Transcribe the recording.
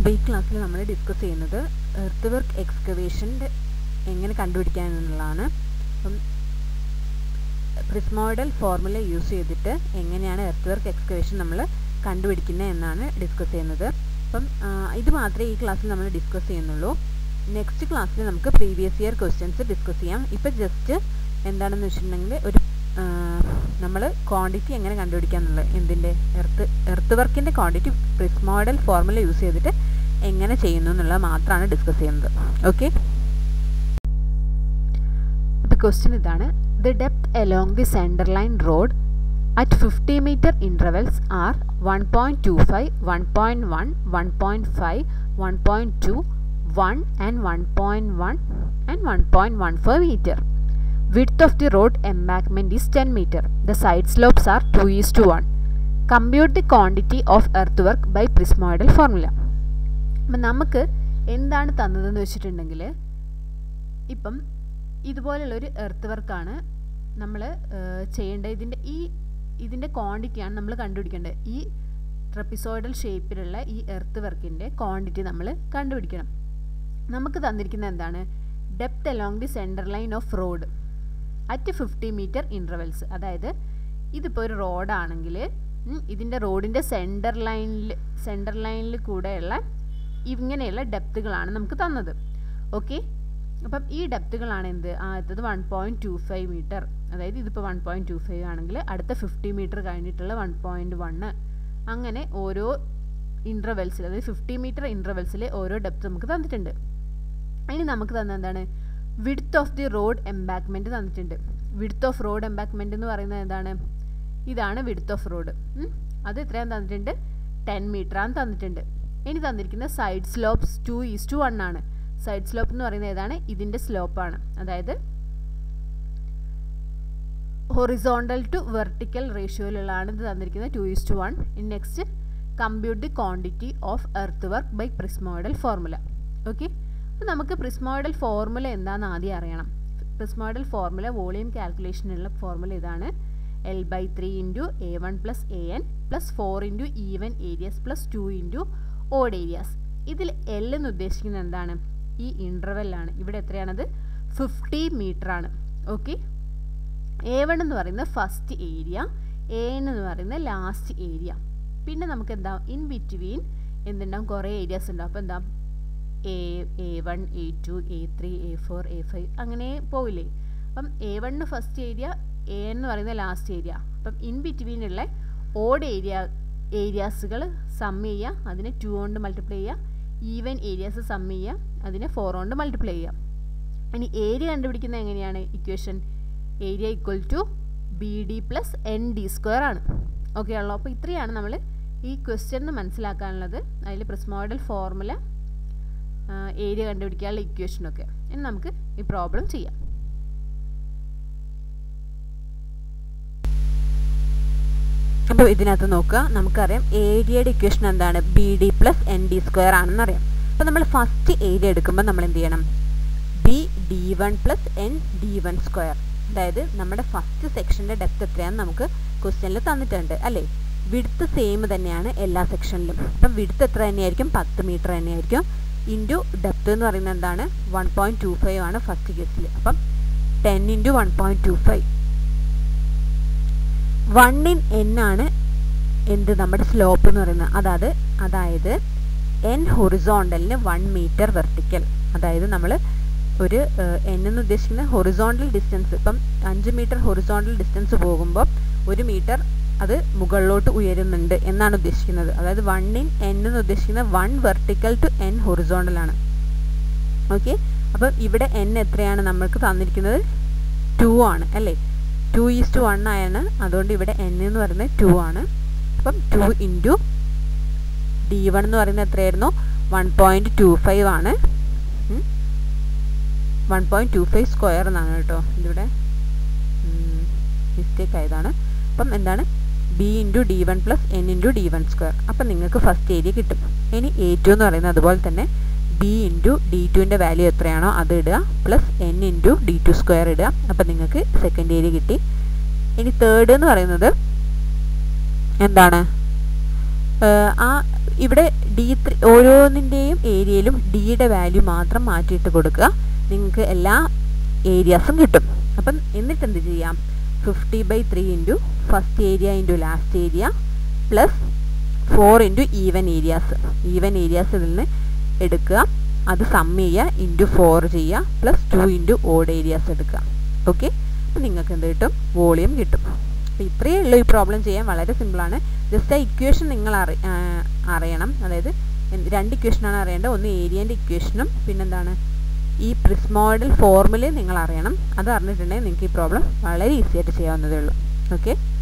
അപ്പോൾ ഈ ക്ലാസ്സിൽ നമ്മൾ ഡിസ്കസ് ചെയ്യുന്നത് എർത്ത് വർക്ക് എക്സ്കവേഷൻ്റെ എങ്ങനെ കണ്ടുപിടിക്കാൻ എന്നുള്ളതാണ് അപ്പം പ്രിസ്മോയിഡൽ ഫോർമുല യൂസ് ചെയ്തിട്ട് എങ്ങനെയാണ് എർത്ത് വർക്ക് എക്സ്കവേഷൻ നമ്മൾ കണ്ടുപിടിക്കുന്നത് എന്നാണ് ഡിസ്കസ് ചെയ്യുന്നത് അപ്പം ഇത് മാത്രമേ ഈ ക്ലാസ്സിൽ നമ്മൾ ഡിസ്കസ് ചെയ്യുന്നുള്ളൂ നെക്സ്റ്റ് ക്ലാസ്സിൽ നമുക്ക് പ്രീവിയസ് ഇയർ ക്വസ്റ്റ്യൻസ് ഡിസ്കസ് ചെയ്യാം ഇപ്പം ജസ്റ്റ് എന്താണെന്ന് വെച്ചിട്ടുണ്ടെങ്കിൽ ഒരു നമ്മൾ ക്വാണ്ടിറ്റി എങ്ങനെ കണ്ടുപിടിക്കുക എന്നുള്ളത് എന്തിൻ്റെ എർത്ത് എർത്ത് വർക്കിൻ്റെ ക്വാണ്ടിറ്റി പ്രിസ്മോഡൽ ഫോർമുല യൂസ് ചെയ്തിട്ട് എങ്ങനെ ചെയ്യുന്നു എന്നുള്ളത് മാത്രമാണ് ഡിസ്കസ് ചെയ്യുന്നത് ഓക്കെ അപ്പോൾ ക്വസ്റ്റ്യൻ ഇതാണ് the depth along the centre line road at fifty metre intervals are one point two five one point one one point five one point two one and one point one and one point one four metre width of the road embankment is 10 meter. The side slopes are 2 is to 1. Compute the quantity of earthwork by prismoidal formula. അപ്പം നമുക്ക് എന്താണ് തന്നതെന്ന് വെച്ചിട്ടുണ്ടെങ്കിൽ ഇപ്പം ഇതുപോലുള്ളൊരു earth വർക്കാണ് നമ്മൾ ചെയ്യേണ്ടത് ഇതിൻ്റെ ഈ ഇതിൻ്റെ ക്വാണ്ടിറ്റിയാണ് നമ്മൾ കണ്ടുപിടിക്കേണ്ടത് ഈ ട്രപ്പിസോയിഡൽ ഷേപ്പിലുള്ള ഈ എർത്ത് വർക്കിൻ്റെ ക്വാണ്ടിറ്റി നമ്മൾ കണ്ടുപിടിക്കണം നമുക്ക് തന്നിരിക്കുന്നത് എന്താണ് depth along the centre line of road at fifty metre intervals അതായത് ഇതിപ്പോൾ ഒരു റോഡാണെങ്കിൽ ഇതിൻ്റെ റോഡിൻ്റെ സെൻറ്റർ ലൈനിൽ സെൻറ്റർ ലൈനിൽ കൂടെയുള്ള ഇങ്ങനെയുള്ള ഡെപ്തുകളാണ് നമുക്ക് തന്നത് ഓക്കെ അപ്പം ഈ ഡെപ്തുകളാണ് എന്ത് ആദ്യത്തത് one point two five metre അതായത് ഇതിപ്പോൾ വൺ പോയിൻറ്റ് ടു ഫൈവ് ആണെങ്കിൽ അടുത്ത ഫിഫ്റ്റി മീറ്റർ കഴിഞ്ഞിട്ടുള്ള വൺ പോയിൻറ്റ് വണ്ണ് അങ്ങനെ ഓരോ ഇൻ്റർവെൽസിൽ അതായത് ഫിഫ്റ്റി മീറ്റർ ഇൻ്റർവെൽസിൽ ഓരോ ഡെപ്ത് നമുക്ക് തന്നിട്ടുണ്ട് ഇനി നമുക്ക് തന്ന എന്താണ് width of the road embankment തന്നിട്ടുണ്ട് വിഡ്ത്ത് ഓഫ് റോഡ് എംബാക്ക്മെൻറ്റ് എന്ന് പറയുന്നത് എന്താണ് ഇതാണ് വിഡ്ത്ത് ഓഫ് റോഡ് അത് എത്രയാണ് തന്നിട്ടുണ്ട് ടെൻ മീറ്ററാണ് തന്നിട്ടുണ്ട് ഇനി തന്നിരിക്കുന്ന side slopes two is to one ആണ് സൈഡ് സ്ലോപ്പ് എന്ന് പറയുന്നത് ഏതാണ് ഇതിൻ്റെ സ്ലോപ്പാണ് അതായത് ഹൊറിസോണ്ടൽ ടു വെർട്ടിക്കൽ റേഷ്യോയിലുള്ളതാണ് ഇത് തന്നിരിക്കുന്നത് two is to one in next compute the quantity of earth work by prismoidal formula okay അപ്പോൾ നമുക്ക് പ്രിസ്മോയിഡൽ ഫോർമുല എന്താണെന്ന് ആദ്യം അറിയണം പ്രിസ്മോയിഡൽ ഫോർമുല വോളിയം കാൽക്കുലേഷനുള്ള ഫോർമുല ഇതാണ് L by three into A one plus A N plus four into even areas plus two into odd areas ഇതിൽ L എന്ന് ഉദ്ദേശിക്കുന്നത് എന്താണ് ഈ ഇൻ്റർവെല്ലാണ് ഇവിടെ എത്രയാണത് ഫിഫ്റ്റി മീറ്റർ ആണ് ഓക്കെ എ വൺ എന്ന് പറയുന്നത് ഫസ്റ്റ് ഏരിയ എ എൻ എന്ന് പറയുന്നത് ലാസ്റ്റ് ഏരിയ പിന്നെ നമുക്ക് എന്താ ഇൻ ബിറ്റ്വീൻ എന്തുണ്ടാവും കുറേ ഏരിയാസ് ഉണ്ടാവും അപ്പോൾ എന്താ A A one A two A three A four A five അങ്ങനെ പോവില്ലേ അപ്പം എ വണ്ണിന് ഫസ്റ്റ് ഏരിയ എ എന്ന് പറയുന്ന ലാസ്റ്റ് ഏരിയ അപ്പം ഇൻ ബിറ്റ്വീനുള്ള ഓഡ് ഏരിയ ഏരിയാസുകൾ സം ചെയ്യുക അതിനെ ടു കൊണ്ട് മൾട്ടിപ്ലൈ ചെയ്യുക ഈവൻ ഏരിയാസ് സം ചെയ്യുക അതിനെ ഫോർ കൊണ്ട് മൾട്ടിപ്ലൈ ചെയ്യുക ഇനി ഏരിയ കണ്ടുപിടിക്കുന്നത് എങ്ങനെയാണ് equation area equal to B D plus N D square ആണ് ഓക്കെ ആണല്ലോ അപ്പോൾ ഇത്രയാണ് നമ്മൾ ഈ ക്വസ്റ്റ്യൻ മനസ്സിലാക്കാനുള്ളത് അതിൽ പ്രിസ്മോയിഡൽ ഫോർമുല ഏരിയ കണ്ടുപിടിക്കാനുള്ള ഇക്വേഷനൊക്കെ ഇനി നമുക്ക് ഈ പ്രോബ്ലം ചെയ്യാം അപ്പോൾ ഇതിനകത്ത് നോക്കുക നമുക്കറിയാം ഏരിയയുടെ ഇക്വേഷൻ എന്താണ് B D plus N D square ആണെന്നറിയാം അപ്പോൾ നമ്മൾ ഫസ്റ്റ് ഏരിയ എടുക്കുമ്പോൾ നമ്മൾ എന്ത് ചെയ്യണം B D one plus N D one square അതായത് നമ്മുടെ ഫസ്റ്റ് സെക്ഷൻ്റെ ഡെപ്ത് എത്രയാണെന്ന് നമുക്ക് ക്വസ്റ്റ്യനിൽ തന്നിട്ടുണ്ട് അല്ലേ വിടുത്ത് സെയിം തന്നെയാണ് എല്ലാ സെക്ഷനിലും അപ്പം വിടുത്ത് എത്ര തന്നെയായിരിക്കും പത്ത് മീറ്റർ തന്നെയായിരിക്കും ഇൻറ്റു ഡെപ്ത് എന്ന് പറയുന്നത് എന്താണ് വൺ പോയിൻറ്റ് ടു ഫൈവ് ആണ് ഫസ്റ്റ് കേസിൽ അപ്പം ten into one point two five one in N ആണ് എന്ത് നമ്മുടെ സ്ലോപ്പ് എന്ന് പറയുന്നത് അതായത് അതായത് എൻ ഹൊറിസോണ്ടലിന് വൺ മീറ്റർ വെർട്ടിക്കൽ അതായത് നമ്മൾ ഒരു എൻ എന്ന് ഉദ്ദേശിക്കുന്ന ഹൊറിസോണ്ടൽ ഡിസ്റ്റൻസ് ഇപ്പം അഞ്ച് മീറ്റർ ഹൊറിസോണ്ടൽ ഡിസ്റ്റൻസ് പോകുമ്പോൾ ഒരു മീറ്റർ അത് മുകളിലോട്ട് ഉയരുന്നുണ്ട് എന്നാണ് ഉദ്ദേശിക്കുന്നത് അതായത് വൺ ഇൻ എൻ എന്ന് ഉദ്ദേശിക്കുന്നത് one vertical to N horizontal ആണ് ഓക്കെ അപ്പം ഇവിടെ എൻ എത്രയാണ് നമ്മൾക്ക് തന്നിരിക്കുന്നത് ടു ആണ് അല്ലേ ടു ഈസ് ടു വൺ ആണ് അതുകൊണ്ട് ഇവിടെ എൻ എന്ന് പറയുന്നത് ടു ആണ് അപ്പം ടു ഇൻറ്റു ഡി വൺ എന്ന് പറയുന്നത് എത്രയായിരുന്നു വൺ പോയിൻറ്റ് ടു ഫൈവ് ആണ് one point two five square എന്നാണ് കേട്ടോ ഇതിവിടെ മിസ്റ്റേക്ക് ആയതാണ് അപ്പം എന്താണ് B into D one plus N into D one square അപ്പം നിങ്ങൾക്ക് ഫസ്റ്റ് ഏരിയ കിട്ടും ഇനി എ ടു എന്ന് പറയുന്നത് അതുപോലെ തന്നെ ബി ഇൻറ്റു ഡി ടുവിൻ്റെ വാല്യൂ എത്രയാണോ അത് ഇടുക plus N into D two square ഇടുക അപ്പം നിങ്ങൾക്ക് സെക്കൻഡ് ഏരിയ കിട്ടി ഇനി തേർഡ് എന്ന് പറയുന്നത് എന്താണ് ആ ഇവിടെ ഡി ത്രീ ഓരോന്നിൻ്റെയും ഏരിയയിലും ഡിയുടെ വാല്യൂ മാത്രം മാറ്റിയിട്ട് കൊടുക്കുക നിങ്ങൾക്ക് എല്ലാ ഏരിയാസും കിട്ടും അപ്പം എന്നിട്ട് എന്ത് ചെയ്യാം fifty by three into first area into last area plus four into even areas even ഏരിയാസിൽ നിന്ന് എടുക്കുക അത് സം ചെയ്യുക ഇൻറ്റു ഫോർ ചെയ്യുക plus two into odd areas എടുക്കുക ഓക്കെ അപ്പം നിങ്ങൾക്ക് എന്ത് കിട്ടും വോളിയം കിട്ടും അപ്പോൾ ഇത്രയേ ഉള്ളൂ ഈ പ്രോബ്ലം ചെയ്യാൻ വളരെ സിമ്പിളാണ് ജസ്റ്റ് ആ ഇക്വേഷൻ നിങ്ങൾ അറി ആ, അറിയണം അതായത് എന്ത് രണ്ട് ഇക്വേഷനാണ് അറിയേണ്ടത് ഒന്ന് ഏരിയൻ്റെ ഇക്വേഷനും പിന്നെന്താണ് ഈ പ്രിസ്മോയിഡൽ ഫോർമുലയും നിങ്ങൾ അറിയണം അത് അറിഞ്ഞിട്ടുണ്ടെങ്കിൽ നിങ്ങൾക്ക് ഈ പ്രോബ്ലം വളരെ ഈസി ആയിട്ട് ചെയ്യാവുന്നതേ ഉള്ളൂ ഓക്കെ